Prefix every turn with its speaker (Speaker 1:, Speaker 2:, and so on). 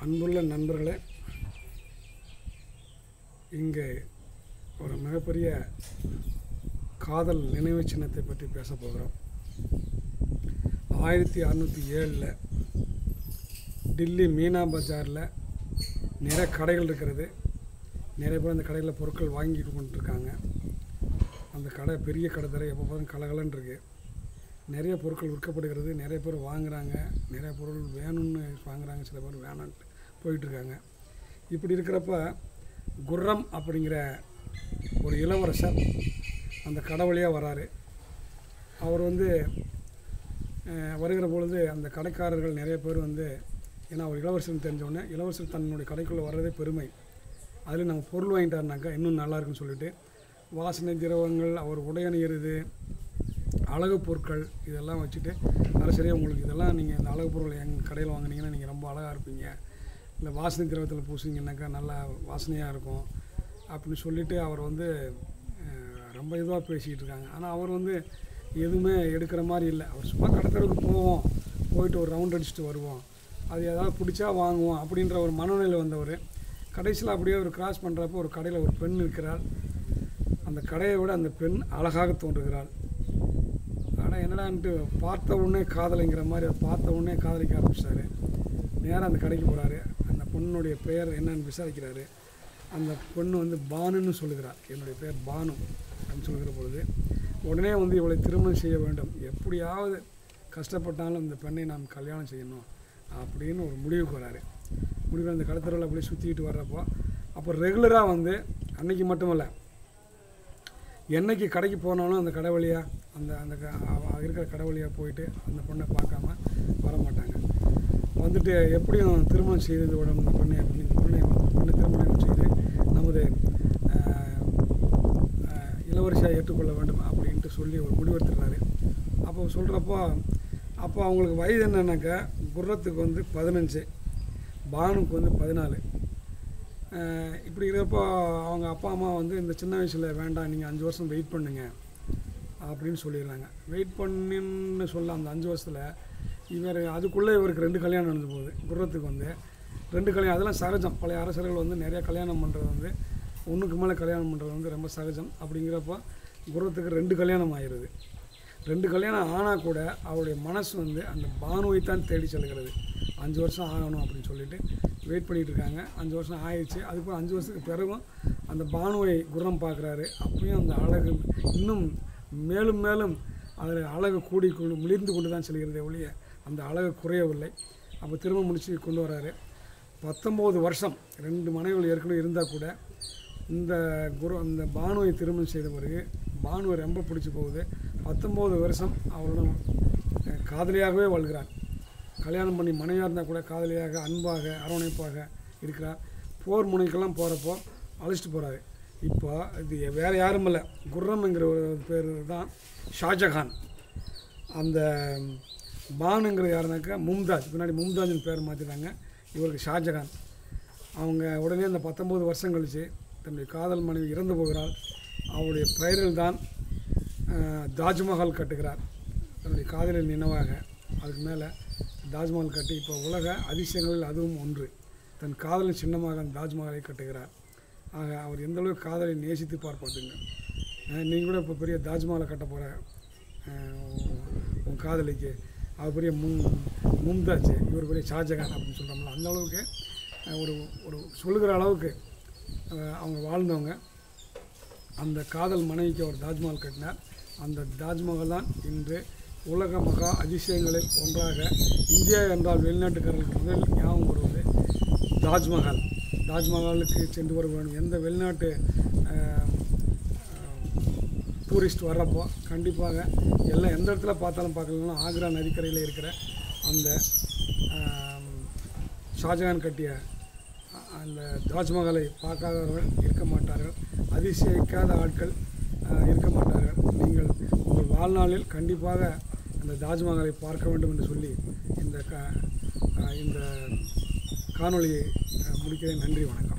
Speaker 1: அன்புள்ள நண்பர்களே இங்கே ஒரு மிகப்பெரிய காதல் நினைவு சின்னத்தை பற்றி பேச போகிறோம் ஆயிரத்தி அறநூற்றி ஏழில் டில்லி மீனா பஜாரில் நிறைய கடைகள் இருக்கிறது நிறைய பேர் அந்த கடையில் பொருட்கள் வாங்கிட்டு கொண்டிருக்காங்க அந்த கடை பெரிய கடை தர எப்போ பார்த்தாலும் கலகலன்னு இருக்குது நிறைய பொருட்கள் விற்கப்படுகிறது நிறைய பேர் வாங்குறாங்க நிறைய பொருள் வேணும்னு வாங்குறாங்க சில பேர் வேணான்ட்டு போயிட்டுருக்காங்க இப்படி இருக்கிறப்ப குர்ரம் அப்படிங்கிற ஒரு இளவரசர் அந்த கடை வழியாக வராரு அவர் வந்து அஹ், வருகிற பொழுது அந்த கடைக்காரர்கள் நிறைய பேர் வந்து ஏன்னா அவர் இளவரசர்னு தெரிஞ்சோடனே இளவரசர் தன்னுடைய கடைக்குள்ளே வர்றதே பெருமை அதில் நம்ம பொருள் வாங்கிட்டாருனாக்கா இன்னும் நல்லா இருக்குன்னு சொல்லிட்டு வாசனை திரவங்கள் அவர் உடையணிகிறது அழகு பொருட்கள் இதெல்லாம் வச்சுட்டு அரசரே உங்களுக்கு இதெல்லாம் நீங்கள் இந்த அழகு பொருள் எங்கள் கடையில் வாங்குனீங்கன்னா நீங்கள் ரொம்ப அழகாக இருப்பீங்க இல்லை வாசனை திரவத்தில் பூசிங்கன்னாக்கா நல்லா வாசனையாக இருக்கும் அப்படின்னு சொல்லிட்டு அவர் வந்து அஹ், ரொம்ப இதுவாக பேசிக்கிட்டு இருக்காங்க ஆனால் அவர் வந்து எதுவுமே எடுக்கிற மாதிரி இல்லை அவர் சும்மா கடத்தருக்கு போவோம் போயிட்டு ஒரு ரவுண்ட் அடிச்சுட்டு வருவோம் அது ஏதாவது பிடிச்சா வாங்குவோம் அப்படின்ற ஒரு மனநிலை வந்தவர் கடைசியில் அப்படியே ஒரு கிராஸ் பண்ணுறப்போ ஒரு கடையில் ஒரு பெண் இருக்கிறாள் அந்த கடையை விட அந்த பெண் அழகாக தோன்றுகிறாள் ஆனால் என்னடான்ட்டு பார்த்த உடனே காதலிங்கிற மாதிரி அவர் பார்த்த உடனே காதலிக்க ஆரம்பிச்சிட்டாரு நேராக அந்த கடைக்கு போகிறாரு அந்த பொண்ணுடைய பெயர் என்னன்னு விசாரிக்கிறாரு அந்த பொண்ணு வந்து பானுன்னு சொல்லுகிறார் என்னுடைய பெயர் பானு அப்படின்னு சொல்லுகிற பொழுது உடனே வந்து இவளை திருமணம் செய்ய வேண்டும் எப்படியாவது கஷ்டப்பட்டாலும் இந்த பெண்ணை நாம் கல்யாணம் செய்யணும் அப்படின்னு ஒரு முடிவுக்கு வராரு முடிவு அந்த கடத்தரில் அப்படியே சுற்றிக்கிட்டு வர்றப்போ அப்போ ரெகுலராக வந்து அன்னைக்கு மட்டுமல்ல என்னைக்கு கடைக்கு போனாலும் அந்த கடை வழியா அந்த அந்த க- அவ இருக்கிற கடை வழியாக போயிட்டு அந்த பொண்ணை பார்க்காம வர மாட்டாங்க வந்துட்டு எப்படியும் திருமணம் செய்து விடணும் இந்த பொண்ணை அப்படின்னு இந்த பொண்ணை பொண்ணை திருமணம் செய்து நமது ஆஹ், ஆஹ், இளவரசியாக ஏற்றுக்கொள்ள வேண்டும் அப்படின்ட்டு சொல்லி ஒரு முடிவெடுத்துடுறாரு அப்போ சொல்கிறப்போ அப்போ அவங்களுக்கு வயது என்னன்னாக்கா குர்ரத்துக்கு வந்து பதினஞ்சு பானுக்கு வந்து பதினாலு அஹ் இப்படி இருக்கிறப்போ அவங்க அப்பா அம்மா வந்து இந்த சின்ன வயசில் வேண்டாம் நீங்கள் அஞ்சு வருஷம் வெயிட் பண்ணுங்க அப்படின்னு சொல்லிடுறாங்க வெயிட் பண்ணின்னு சொல்ல அந்த அஞ்சு வருஷத்தில் இவர் அதுக்குள்ளே இவருக்கு ரெண்டு கல்யாணம் நடந்து போகுது குர்ரத்துக்கு வந்து ரெண்டு கல்யாணம் அதெல்லாம் சகஜம் பழைய அரசர்கள் வந்து நிறைய கல்யாணம் பண்ணுறது வந்து ஒன்றுக்கு மேலே கல்யாணம் பண்ணுறது வந்து ரொம்ப சகஜம் அப்படிங்கிறப்போ குர்ரத்துக்கு ரெண்டு கல்யாணம் ஆயிடுது ரெண்டு கல்யாணம் ஆனால் கூட அவருடைய மனசு வந்து அந்த பானுவை தான் தேடி செல்கிறது அஞ்சு வருஷம் ஆகணும் அப்படின்னு சொல்லிட்டு வெயிட் பண்ணிட்டு இருக்காங்க அஞ்சு வருஷம் ஆயிடுச்சு அதுக்கப்புறம் அஞ்சு வருஷத்துக்கு பிறகும் அந்த பானுவை குர்ரம் பார்க்குறாரு அப்பயும் அந்த அழகு இன்னும் மேலும் மேலும் அதில் அழகு கூடி கொண்டு மிளிர்ந்து கொண்டு தான் செல்கிறதே ஒழிய அந்த அழகு குறையவில்லை அப்போ திரும்ப முடிச்சு கொண்டு வராரு பத்தொம்போது வருஷம் ரெண்டு மனைவிகள் ஏற்கனவே இருந்தால் கூட இந்த குரு இந்த பானுவை திருமணம் செய்த பிறகு பானுவை ரொம்ப பிடிச்சி போகுது பத்தொம்போது வருஷம் அவளுடன் அஹ், காதலியாகவே வாழ்கிறார் கல்யாணம் பண்ணி மனைவியாக இருந்தால் கூட காதலியாக அன்பாக அரவணைப்பாக இருக்கிறார் போர் முனைக்கெல்லாம் போகிறப்போ அழைச்சிட்டு போகிறாரு இப்போ இது வேறு யாரும் இல்லை குர்ரம்ங்கிற ஒரு பேர் தான் ஷாஜஹான் அந்த பானுங்கிற யாருனாக்கா மும்தாஜ் பின்னாடி மும்தாஜின் பேர் மாற்றிட்டாங்க இவருக்கு ஷாஜஹான் அவங்க உடனே அந்த பத்தொம்போது வருஷம் கழித்து தன்னுடைய காதல் மனைவி இறந்து போகிறாள் அவருடைய பெயரில் தான் அஹ், தாஜ்மஹால் கட்டுகிறார் தன்னுடைய காதலின் நினைவாக அதுக்கு மேலே தாஜ்மஹால் கட்டி இப்போ உலக அதிசயங்களில் அதுவும் ஒன்று தன் காதலின் சின்னமாக அந்த தாஜ்மஹாலை கட்டுகிறார் ஆக அவர் எந்த அளவுக்கு காதலை நேசித்து பார்ப்பாத்துங்க நீங்கள் கூட இப்போ பெரிய தாஜ்மஹாலை கட்ட போகிற உன் காதலிக்கு அவர் பெரிய மும் மும்தாஜ் இவர் பெரிய ஷாஜகான் அப்படின்னு சொல்கிறோம்ல அந்த அளவுக்கு அஹ், ஒரு ஒரு சொல்லுகிற அளவுக்கு அஹ், அவங்க வாழ்ந்தவங்க அந்த காதல் மனைவிக்கு அவர் தாஜ்மஹால் கட்டினார் அந்த தாஜ்மஹால் தான் இன்று உலக மகா அதிசயங்களில் ஒன்றாக இந்தியா என்றால் வெளிநாட்டுக்காரர்களுக்கு முதல் ஞாபகம் வருவது தாஜ்மஹால் தாஜ்மஹாலுக்கு சென்று வர வேண்டும் எந்த வெளிநாட்டு அஹ், டூரிஸ்ட் வர்றப்போ கண்டிப்பாக எல்லாம் எந்த இடத்துல பார்த்தாலும் பார்க்கலனாலும் ஆக்ரா நதிக்கரையில் இருக்கிற அந்த ஆம், ஷாஜகான் கட்டிய அ- அந்த தாஜ்மஹாலை பார்க்காதவர்கள் இருக்க மாட்டார்கள் அதிசயிக்காத ஆட்கள் அஹ், இருக்க மாட்டார்கள் நீங்கள் உங்கள் வாழ்நாளில் கண்டிப்பாக அந்த தாஜ்மஹாலை பார்க்க வேண்டும் என்று சொல்லி இந்த க அஹ், இந்த காணொளியை அஹ், முடிக்கிறேன் நன்றி வணக்கம்